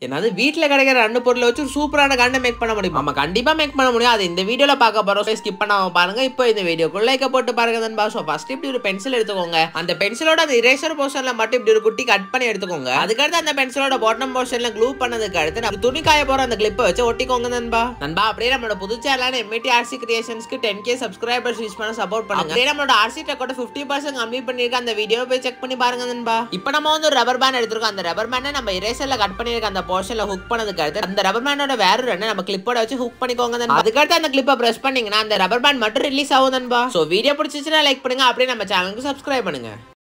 என்னது வீட்ல கிடைக்கிற ரெண்டு பொருளை வச்சு ஒரு சூப்பரான கண்டை மேக் பண்ண முடியும் நம்ம கண்டிப்பா மேக் பண்ண முடியும் அது இந்த வீடியோல பார்க்க போறோம் ஸ்கிப் பண்ணாம பாருங்க இப்போ இந்த வீடியோக்குள்ள லைக்க போட்டு பாருங்க நண்பா ஸோ ஃபர்ஸ்ட் இப்படி ஒரு பென்சில் எடுத்துக்கோங்க அந்த பென்சிலோட அந்த இரேசர் போர்ஷன்ல மட்டும் இப்படி ஒரு குட்டி கட் பண்ணி எடுத்துக்கோங்க அதுக்கடுத்து அந்த பென்சிலோட பாட்டம் போர்ஷன்ல க்ளூ பண்ணதுக்கு அடுத்து நம்ம துணி காய போற அந்த கிளிப்பை வச்சு ஒட்டிக்கோங்க நண்பா நண்பா அப்படியே நம்மளோட புது சேனலான எம்இடி ஆர்சி கிரியேஷன்ஸ்க்கு டென் கே சப்ஸ்கிரைபர்ஸ் யூஸ் பண்ண சப்போர்ட் பண்ணுங்க அப்படியே நம்மளோட ஆர்சி டெக்கோட ஃபிஃப்டி பர்சன்ட் கம்ப்ளீட் பண்ணிருக்க அந்த வீடியோ போய் செக் பண்ணி பாருங்க நண்பா இப்போ நம்ம வந்து ஒரு ரப்பர் பேண்ட் எடுத்திருக்கோம் அந்த ரப்பர் பேண்டை நம்ம இரேசர்ல கட் பண்ணிருக்க அந்த போர்ஷன்ல ஹுக் பண்ணதுக்கு அடுத்து அந்த ரப்பர் பேண்டோட வேற ரெண்டு நம்ம கிளிப்போட வச்சு ஹுக் பண்ணிக்கோங்க நண்பா அதுக்கடுத்து அந்த கிளிப்பை பிரஸ் பண்ணீங்கன்னா அந்த ரப்பர் பேண்ட் மட்டும் ரிலீஸ் ஆகும் நண்பா ஸோ வீடியோ பிடிச்சிச்சுன்னா லைக் பண்ணுங்க அப்படியே நம்ம சேனலுக்கு சப்ஸ்கிரைப் பண்ணுங்க